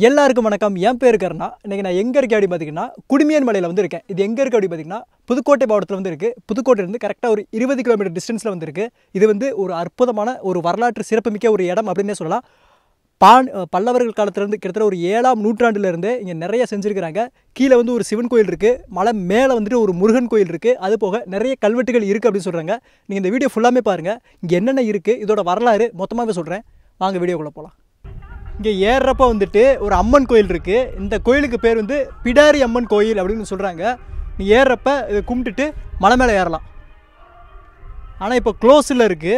எல்லாருக்கும் வணக்கம் என் பேர் கருணா இன்றைக்கி நான் எங்கே இருக்கேன் அப்படின்னு பார்த்தீங்கன்னா குடுமியன் மலையில் வந்து இருக்கேன் இது எங்கே இருக்குது அப்படின்னு பார்த்தீங்கன்னா புதுக்கோட்டை மாவட்டத்தில் வந்து இருக்குது புதுக்கோட்டையிலேருந்து கரெக்டாக ஒரு இருபது கிலோமீட்டர் டிஸ்டன்ஸில் வந்து இருக்குது இது வந்து ஒரு அற்புதமான ஒரு வரலாற்று சிறப்புமிக்க ஒரு இடம் அப்படின்னே சொல்லலாம் பான் அஹ் பல்லவர்கள் காலத்துலேருந்து கிட்டத்தட்ட ஒரு ஏழாம் நூற்றாண்டுலேருந்து இங்கே நிறைய செஞ்சுருக்கிறாங்க கீழே வந்து ஒரு சிவன் கோயில் இருக்குது மலை மேலே வந்துட்டு ஒரு முருகன் கோயில் இருக்குது அது போக நிறைய கல்வெட்டுகள் இருக்குது அப்படின்னு சொல்கிறாங்க நீங்கள் இந்த வீடியோ ஃபுல்லாமே பாருங்கள் இங்கே என்னென்ன இருக்குது இதோட வரலாறு மொத்தமாகவே சொல்கிறேன் வாங்க வீடியோக்குள்ளே போகலாம் இங்கே ஏறுறப்ப வந்துட்டு ஒரு அம்மன் கோயில் இருக்குது இந்த கோயிலுக்கு பேர் வந்து பிடாரி அம்மன் கோயில் அப்படின்னு சொல்கிறாங்க நீ ஏறுறப்ப இதை கும்பிட்டுட்டு மலை மேலே ஏறலாம் ஆனால் இப்போ க்ளோஸில் இருக்குது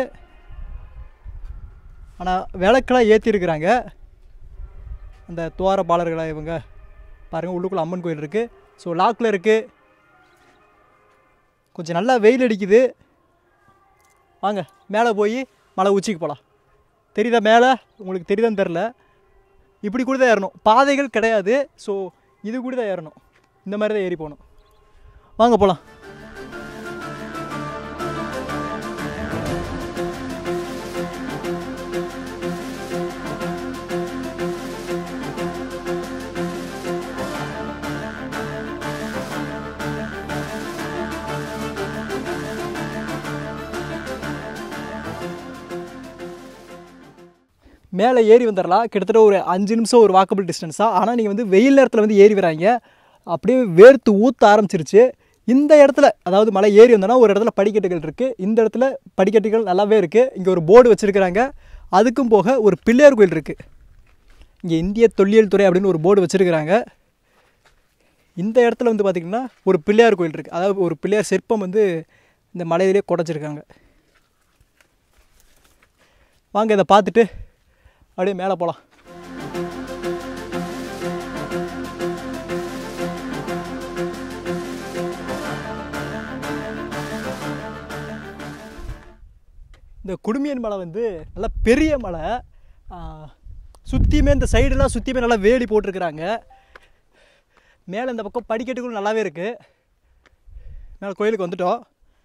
ஆனால் விளக்கெல்லாம் ஏற்றிருக்கிறாங்க அந்த துவாரபாலர்களா இவங்க பாருங்கள் உள்ளுக்குள்ள அம்மன் கோயில் இருக்குது ஸோ லாக்கில் இருக்குது கொஞ்சம் நல்லா வெயில் அடிக்குது வாங்க மேலே போய் மலை உச்சிக்கு போகலாம் தெரியுதா மேலே உங்களுக்கு தெரியுதான்னு தெரில இப்படி கூட தான் ஏறணும் பாதைகள் கிடையாது ஸோ இது கூட தான் ஏறணும் இந்த மாதிரி தான் ஏறி போகணும் வாங்க போகலாம் மேலே ஏறி வந்துடலாம் கிட்டத்தட்ட ஒரு அஞ்சு நிமிஷம் ஒரு வாக்கபிள் டிஸ்டன்ஸாக ஆனால் நீங்கள் வந்து வெயில் நேரத்தில் வந்து ஏறி வராங்க அப்படியே வேர்த்து ஊற்ற ஆரம்பிச்சிருச்சு இந்த இடத்துல அதாவது மலை ஏறி வந்தோன்னா ஒரு இடத்துல படிக்கட்டுகள் இருக்குது இந்த இடத்துல படிக்கட்டுகள் நல்லாவே இருக்குது இங்கே ஒரு போர்டு வச்சுருக்கிறாங்க அதுக்கும் போக ஒரு பிள்ளையார் கோயில் இருக்குது இங்கே இந்திய தொல்லியல் துறை அப்படின்னு ஒரு போர்டு வச்சுருக்கிறாங்க இந்த இடத்துல வந்து பார்த்திங்கன்னா ஒரு பிள்ளையார் கோயில் இருக்குது அதாவது ஒரு பிள்ளையார் சிற்பம் வந்து இந்த மலையிலே குடைச்சிருக்காங்க வாங்க இதை பார்த்துட்டு அப்படியே மேலே போகலாம் இந்த குடுமியன் மலை வந்து நல்லா பெரிய மலை சுற்றியுமே இந்த சைடெல்லாம் சுற்றியுமே நல்லா வேலி போட்டிருக்கிறாங்க மேலே இந்த பக்கம் படிக்கட்டுகளும் நல்லாவே இருக்குது மேலே கோயிலுக்கு வந்துட்டோம்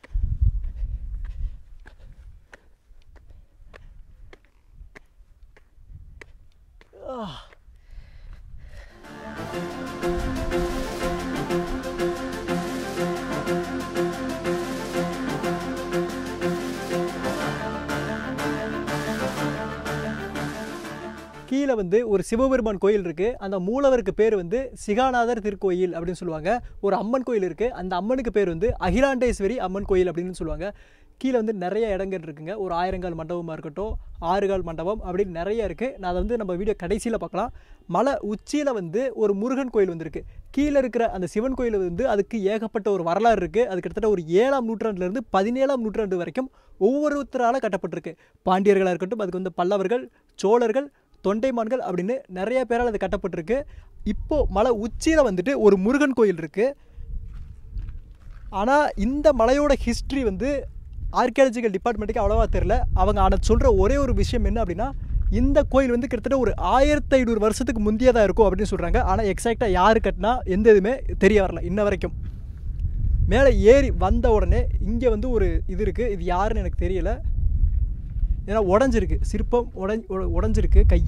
கீழே வந்து ஒரு சிவபெருமான் கோயில் இருக்குது அந்த மூலவருக்கு பேர் வந்து சிகாநாதர் திருக்கோயில் அப்படின்னு சொல்லுவாங்க ஒரு அம்மன் கோயில் இருக்குது அந்த அம்மனுக்கு பேர் வந்து அகிலாண்டேஸ்வரி அம்மன் கோயில் அப்படின்னு சொல்லுவாங்க கீழே வந்து நிறைய இடங்கள் இருக்குங்க ஒரு ஆயிரங்கால் மண்டபமாக இருக்கட்டும் ஆறுகால் மண்டபம் அப்படின்னு நிறைய இருக்குது நான் அதை வந்து நம்ம வீடியோ கடைசியில் பார்க்கலாம் மலை உச்சியில் வந்து ஒரு முருகன் கோயில் வந்திருக்கு கீழே இருக்கிற அந்த சிவன் கோயில் வந்து அதுக்கு ஏகப்பட்ட ஒரு வரலாறு இருக்குது அது கிட்டத்தட்ட ஒரு ஏழாம் நூற்றாண்டுலேருந்து பதினேழாம் நூற்றாண்டு வரைக்கும் ஒவ்வொருத்தரால் கட்டப்பட்டிருக்கு பாண்டியர்களாக இருக்கட்டும் அதுக்கு வந்து பல்லவர்கள் சோழர்கள் தொண்டைமான்கள் அப்படின்னு நிறைய பேரால் அது கட்டப்பட்டிருக்கு இப்போது மலை உச்சியில் வந்துட்டு ஒரு முருகன் கோயில் இருக்குது ஆனால் இந்த மலையோட ஹிஸ்ட்ரி வந்து ஆர்கியாலஜிக்கல் டிபார்ட்மெண்ட்டுக்கு அவ்வளோவா தெரில அவங்க ஆனால் சொல்கிற ஒரே ஒரு விஷயம் என்ன அப்படின்னா இந்த கோயில் வந்து கிட்டத்தட்ட ஒரு ஆயிரத்தி ஐநூறு வருஷத்துக்கு முந்தையதாக இருக்கும் அப்படின்னு சொல்கிறாங்க ஆனால் எக்ஸாக்டாக யார் கட்டினா எந்த இதுவுமே தெரிய வரல இன்ன வரைக்கும் மேலே ஏறி வந்த உடனே இங்கே வந்து ஒரு இது இருக்குது இது யாருன்னு எனக்கு தெரியல ஏன்னா உடஞ்சிருக்கு சிற்பம் உடஞ்சி உடஞ்சிருக்கு கை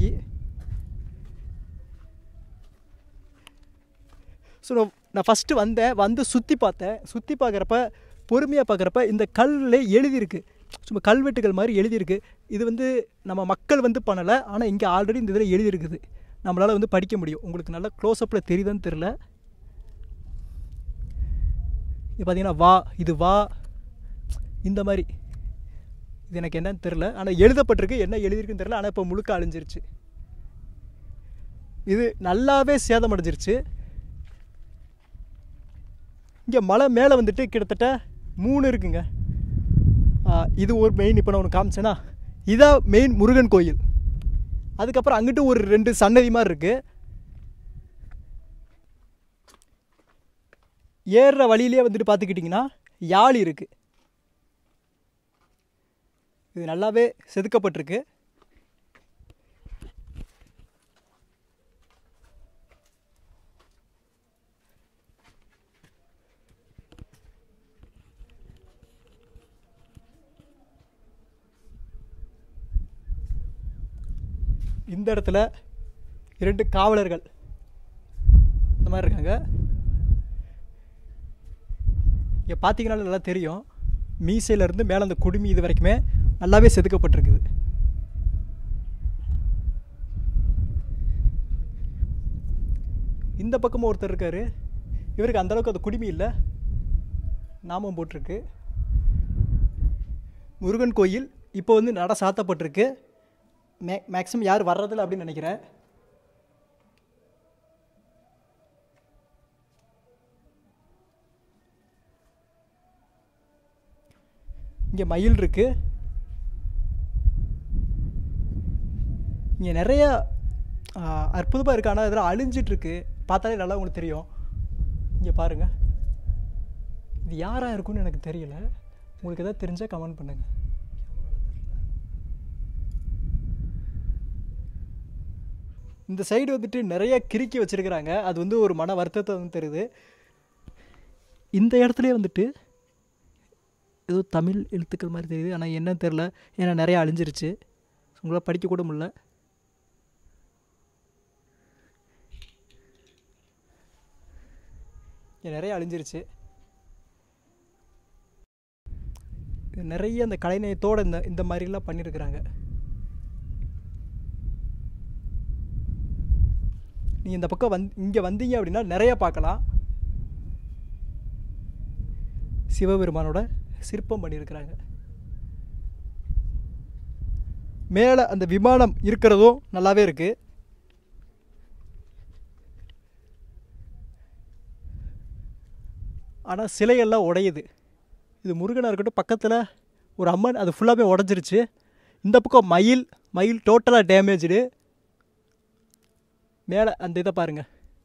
ஸோ நான் ஃபஸ்ட்டு வந்தேன் வந்து சுற்றி பார்த்தேன் சுற்றி பார்க்குறப்ப பொறுமையாக பார்க்குறப்ப இந்த கல்லில் எழுதியிருக்கு சும்மா கல்வெட்டுகள் மாதிரி எழுதியிருக்கு இது வந்து நம்ம மக்கள் வந்து பண்ணலை ஆனால் இங்கே ஆல்ரெடி இந்த இதில் எழுதியிருக்குது நம்மளால் வந்து படிக்க முடியும் உங்களுக்கு நல்லா க்ளோஸ்அப்பில் தெரியுதான்னு தெரில இது பார்த்தீங்கன்னா வா இது வா இந்த மாதிரி இது எனக்கு என்னன்னு தெரில ஆனால் எழுதப்பட்டிருக்கு என்ன எழுதியிருக்குன்னு தெரில ஆனால் இப்போ முழுக்க அழிஞ்சிருச்சு இது நல்லாவே சேதமடைஞ்சிருச்சு இங்கே மலை மேலே வந்துட்டு கிட்டத்தட்ட மூணு இருக்குங்க இது ஒரு மெயின் இப்போ நான் ஒன்று காமிச்சேன்னா இதான் மெயின் முருகன் கோயில் அதுக்கப்புறம் அங்கிட்டு ஒரு ரெண்டு சன்னதி மாதிரி இருக்குது ஏறுற வழியிலே வந்துட்டு பார்த்துக்கிட்டிங்கன்னா யாழி இருக்குது இது நல்லாவே செதுக்கப்பட்டிருக்கு இந்த இடத்துல இரண்டு காவலர்கள் இந்த மாதிரி இருக்காங்க இங்கே பார்த்தீங்கனாலும் நல்லா தெரியும் மீசையிலேருந்து மேலே அந்த குடுமி இது வரைக்குமே நல்லாவே செதுக்கப்பட்டிருக்குது இந்த பக்கமும் ஒருத்தர் இருக்கார் இவருக்கு அந்தளவுக்கு அது குடுமி இல்லை நாமம் போட்டிருக்கு முருகன் கோயில் இப்போ வந்து நட சாத்தப்பட்டிருக்கு மே மேக்ஸிமம் யார் வர்றதில்ல அப்படின்னு நினைக்கிறேன் இங்கே மயில் இருக்கு இங்கே நிறைய அற்புதமாக இருக்கு ஆனால் இதெல்லாம் அழிஞ்சிட்டு இருக்கு பார்த்தாலே நல்லா உங்களுக்கு தெரியும் இங்கே பாருங்க இது யாராக இருக்கும்னு எனக்கு தெரியல உங்களுக்கு எதாவது தெரிஞ்சால் கமெண்ட் பண்ணுங்க இந்த சைடு வந்துட்டு நிறைய கிறுக்கி வச்சிருக்கிறாங்க அது வந்து ஒரு மன வருத்தத்தை வந்து தருது இந்த இடத்துலயே வந்துட்டு ஏதோ தமிழ் எழுத்துக்கள் மாதிரி தெரியுது ஆனால் என்னன்னு தெரில ஏன்னா நிறைய அழிஞ்சிருச்சு உங்களால் படிக்க கூட முடியல இங்க நிறைய அழிஞ்சிருச்சு இது நிறைய அந்த கலைநயத்தோடு இந்த இந்த மாதிரிலாம் பண்ணியிருக்கிறாங்க நீங்கள் இந்த பக்கம் வந் இங்கே வந்தீங்க அப்படின்னா நிறைய பார்க்கலாம் சிவபெருமானோட சிற்பம் பண்ணியிருக்கிறாங்க மேலே அந்த விமானம் இருக்கிறதும் நல்லாவே இருக்குது ஆனால் சிலையெல்லாம் உடையுது இது முருகனாக இருக்கட்டும் பக்கத்தில் ஒரு அம்மன் அது ஃபுல்லாகவே உடஞ்சிருச்சு இந்த பக்கம் மயில் மயில் டோட்டலாக டேமேஜ்டு மேலே அந்த இதை பாருங்கள்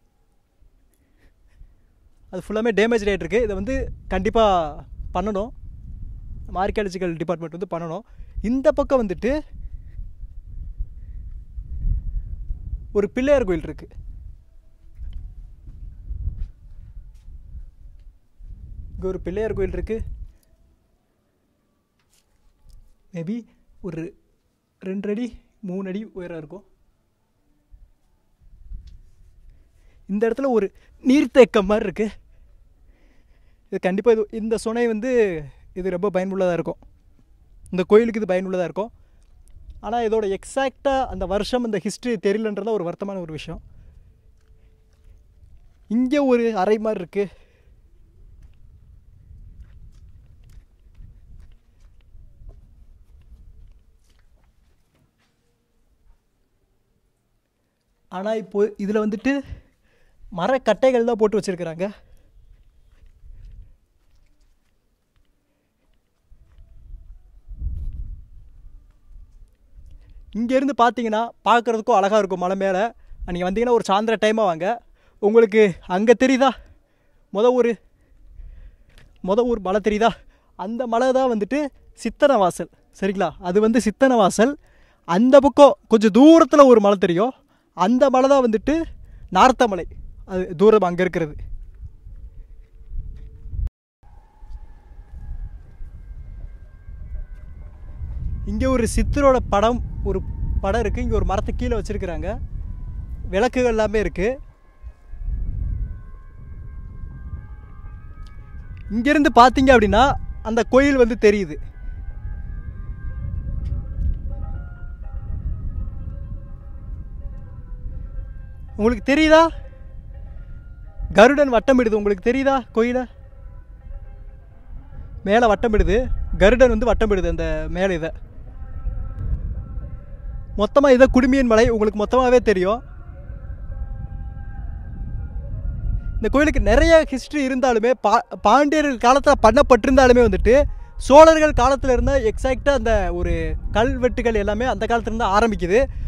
அது ஃபுல்லாமே டேமேஜ் ஆகிட்டுருக்கு இதை வந்து கண்டிப்பாக பண்ணணும் ஆர்கியாலஜிக்கல் டிபார்ட்மெண்ட் வந்து பண்ணணும் இந்த பக்கம் வந்துட்டு ஒரு பிள்ளையார் கோயில் இருக்குது இங்கே ஒரு பிள்ளையார் கோயில் இருக்குது மேபி ஒரு ரெண்டு அடி மூணு அடி உயரம் இருக்கும் இந்த இடத்துல ஒரு நீர்த்தேக்கம் மாதிரி இருக்குது இது கண்டிப்பாக இது இந்த சுனை வந்து இது ரொம்ப பயனுள்ளதாக இருக்கும் இந்த கோயிலுக்கு இது பயனுள்ளதாக இருக்கும் ஆனால் இதோட எக்ஸாக்டாக அந்த வருஷம் அந்த ஹிஸ்ட்ரி தெரியலன்றத ஒரு வருத்தமான ஒரு விஷயம் இங்கே ஒரு அறை மாதிரி இருக்குது ஆனால் இப்போ இதில் வந்துட்டு மரக்கட்டைகள் தான் போட்டு வச்சுருக்குறாங்க இங்கேருந்து பார்த்தீங்கன்னா பார்க்குறதுக்கும் அழகாக இருக்கும் மலை மேலே நீங்கள் வந்தீங்கன்னா ஒரு சாயந்தர டைமாக வாங்க உங்களுக்கு அங்கே தெரியுதா முத ஒரு முத ஒரு மலை தெரியுதா அந்த மலை தான் வந்துட்டு சித்தனை வாசல் சரிங்களா அது வந்து சித்தனை வாசல் அந்த பக்கம் கொஞ்சம் தூரத்தில் ஒரு மலை தெரியும் அந்த மலை தான் வந்துட்டு நார்த்தமலை அது தூரம் அங்கே இருக்கிறது இங்கே ஒரு சித்தரோட படம் ஒரு படம் இருக்குது இங்கே ஒரு மரத்து கீழே வச்சுருக்குறாங்க விளக்குகள் எல்லாமே இருக்குது இங்கேருந்து பார்த்தீங்க அப்படின்னா அந்த கோயில் வந்து தெரியுது உங்களுக்கு தெரியுதா கருடன் வட்டமிடுது உங்களுக்கு தெரியுதா கோயிலை மேலே வட்டமிடுது கருடன் வந்து வட்டமிடுது அந்த மேலே இதை மொத்தமாக இதை குடுமியன் மலை உங்களுக்கு மொத்தமாகவே தெரியும் இந்த கோயிலுக்கு நிறைய ஹிஸ்ட்ரி இருந்தாலுமே பா பாண்டியர்கள் காலத்தில் பண்ணப்பட்டிருந்தாலுமே வந்துட்டு சோழர்கள் காலத்தில் இருந்த எக்ஸாக்டாக அந்த ஒரு கல்வெட்டுகள் எல்லாமே அந்த காலத்துலேருந்து ஆரம்பிக்குது